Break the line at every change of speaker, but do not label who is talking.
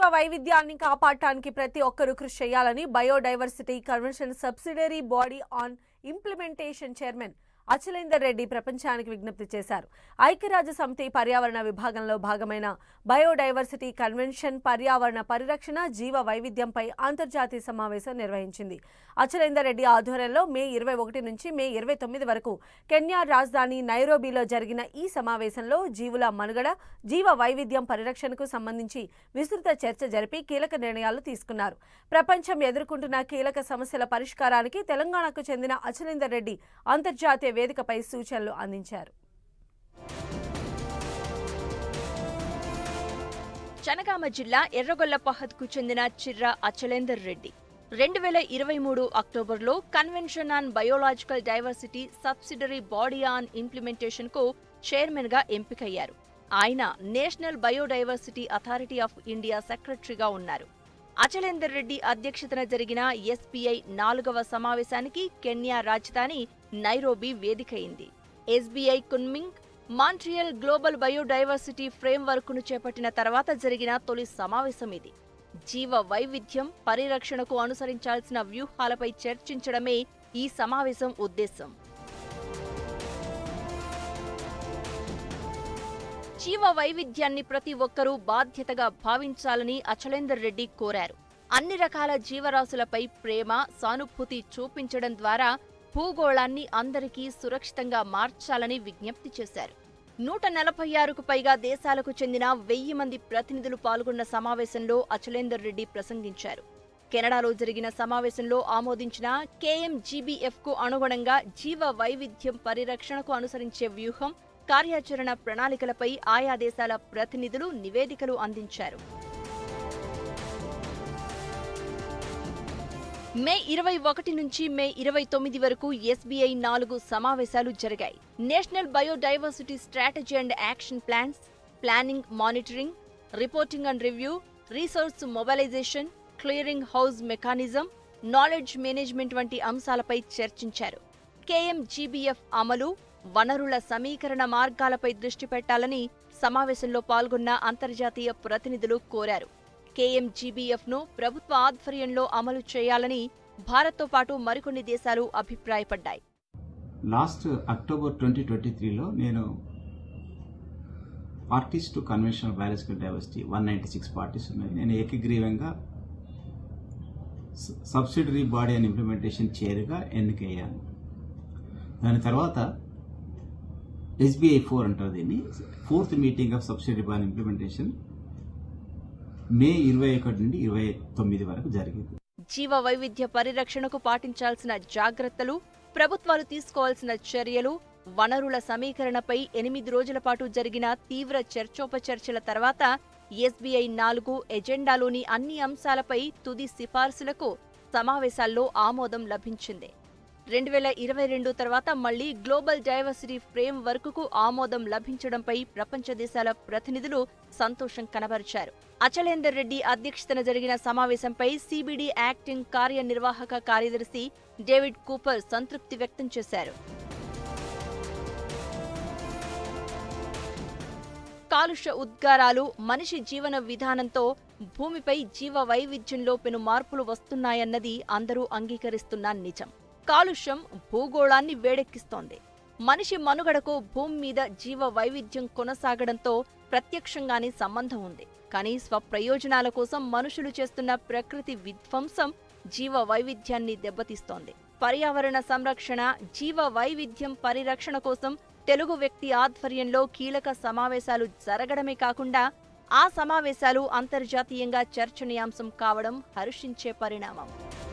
వైవిధ్యాన్ని కాపాడటానికి ప్రతి ఒక్కరూ కృషి చేయాలని biodiversity convention subsidiary body on implementation chairman Achalender Reddy ప్రపంచానికి విజ్ఞప్తి చేశారు ఐక్యరాజ్య సమితి పర్యావరణ విభాగంలో భాగమైన బయోడైవర్సిటీ కన్వెన్షన్ పర్యావరణ పరిరక్షణ జీవ వైవిధ్యంపై అంతర్జాతీయ సమావేశం నిర్వహించింది అచలేందర్ రెడ్డి ఆధ్వర్యంలో మే ఇరవై ఒకటి నుంచి మే ఇరవై తొమ్మిది వరకు కెన్యా రాజధాని నైరోబీలో జరిగిన ఈ సమావేశంలో జీవుల మనుగడ జీవ వైవిధ్యం పరిరక్షణకు సంబంధించి విస్తృత చర్చ జరిపి కీలక నిర్ణయాలు తీసుకున్నారు ప్రపంచం ఎదుర్కొంటున్న కీలక సమస్యల పరిష్కారానికి తెలంగాణకు చెందిన అచలేందర్ రెడ్డి అంతర్జాతీయ వేదికపై సూచనలు అందించారు
జనగామ జిల్లా ఎర్రగొల్లపహద్కు చెందిన చిర్ర అచలేందర్ రెడ్డి రెండు వేల ఇరవై మూడు అక్టోబర్లో convention on biological diversity subsidiary body on implementation కు చైర్మన్ గా ఎంపికయ్యారు ఆయన national biodiversity authority of India సెక్రటరీగా ఉన్నారు అచలేందర్ రెడ్డి అధ్యక్షతన జరిగిన ఎస్బీఐ నాలుగవ సమావేశానికి కెన్యా రాజధాని నైరోబీ వేదికైంది SBI Kunming Montreal global biodiversity framework ను చేపట్టిన తర్వాత జరిగిన తొలి సమావేశం ఇది జీవ వైవిధ్యం పరిరక్షణకు అనుసరించాల్సిన వ్యూహాలపై చర్చించడమే ఈ సమావేశం ఉద్దేశం జీవ వైవిధ్యాన్ని ప్రతి ఒక్కరూ బాధ్యతగా భావించాలని అచలేందర్ రెడ్డి కోరారు అన్ని రకాల జీవరాశులపై ప్రేమ సానుభూతి చూపించడం ద్వారా భూగోళాన్ని అందరికీ సురక్షితంగా మార్చాలని విజ్ఞప్తి చేశారు నూట నలభై ఆరుకు పైగా దేశాలకు చెందిన వెయ్యి మంది ప్రతినిధులు పాల్గొన్న సమావేశంలో అచలేందర్ రెడ్డి ప్రసంగించారు కెనడాలో జరిగిన సమావేశంలో ఆమోదించిన కేఎంజీబీఎఫ్ కు అనుగుణంగా జీవ వైవిధ్యం పరిరక్షణకు అనుసరించే వ్యూహం కార్యాచరణ ప్రణాళికలపై ఆయా దేశాల ప్రతినిధులు నివేదికలు అందించారు మే ఇరవై ఒకటి నుంచి మే ఇరవై తొమ్మిది వరకు ఎస్బీఐ నాలుగు సమావేశాలు జరిగాయి national biodiversity strategy and action plans planning monitoring reporting and review resource mobilisation clearing house mechanism knowledge management వంటి అంశాలపై చర్చించారు కేఎంజీబీఎఫ్ అమలు వనరుల సమీకరణ మార్గాలపై దృష్టి పెట్టాలని సమావేశంలో పాల్గొన్న అంతర్జాతీయ ప్రతినిధులు కోరారు కేఎంజీబీఎఫ్ ను ప్రభుత్వ ఆధ్వర్యంలో అమలు చేయాలని భారత్తో పాటు మరికొన్ని దేశాలు అభిప్రాయపడ్డాయి
లాస్ట్ అక్టోబర్ ట్వంటీ ట్వంటీ త్రీలో నేను parties to conventional biological diversity one ninety six parties ఉన్నాయి నేను ఏకగ్రీవంగా సబ్సిడరీ బాడీ అండ్ ఇంప్లిమెంటేషన్ చైర్గా ఎన్నికయ్యాను దాని తర్వాత ఎస్బీఐ ఫోర్ అంటారు దీన్ని fourth meeting of subsidiary body implementation May ఇరవై ఒకటి నుండి ఇరవై తొమ్మిది వరకు జరిగింది
జీవ వైవిధ్య పరిరక్షణకు పాటించాల్సిన జాగ్రత్తలు ప్రభుత్వాలు తీసుకోవాల్సిన చర్యలు వనరుల సమీకరణపై ఎనిమిది రోజుల పాటు జరిగిన తీవ్ర చర్చోపచర్చల తర్వాత ఎస్బీఐ నాలుగు ఎజెండాలోని అన్ని అంశాలపై తుది సిఫార్సులకు సమావేశాల్లో ఆమోదం లభించింది రెండు వేల ఇరవై రెండు తర్వాత మళ్లీ గ్లోబల్ డైవర్సిటీ ఫ్రేమ్ వర్క్ ఆమోదం లభించడంపై ప్రపంచ దేశాల ప్రతినిధులు సంతోషం కనబరిచారు అచలేందర్ రెడ్డి అధ్యక్షతన జరిగిన సమావేశంపై సిబిడి యాక్టింగ్ కార్యనిర్వాహక కార్యదర్శి డేవిడ్ కూపర్ సంతృప్తి వ్యక్తం చేశారు కాలుష్య ఉద్గారాలు మనిషి జీవన విధానంతో భూమిపై జీవ వైవిధ్యంలో పెను మార్పులు వస్తున్నాయన్నది అందరూ అంగీకరిస్తున్న నిజం కాలుష్యం భూగోళాన్ని వేడెక్కిస్తోంది మనిషి మనుగడకు భూమి మీద జీవ వైవిధ్యం కొనసాగడంతో ప్రత్యక్షంగానే సంబంధం ఉంది కానీ స్వప్రయోజనాల కోసం మనుషులు చేస్తున్న ప్రకృతి విధ్వంసం జీవ వైవిధ్యాన్ని దెబ్బతీస్తోంది పర్యావరణ సంరక్షణ జీవ వైవిధ్యం పరిరక్షణ కోసం తెలుగు వ్యక్తి ఆధ్వర్యంలో కీలక సమావేశాలు జరగడమే కాకుండా ఆ సమావేశాలు అంతర్జాతీయంగా చర్చనీయాంశం కావడం హర్షించే పరిణామం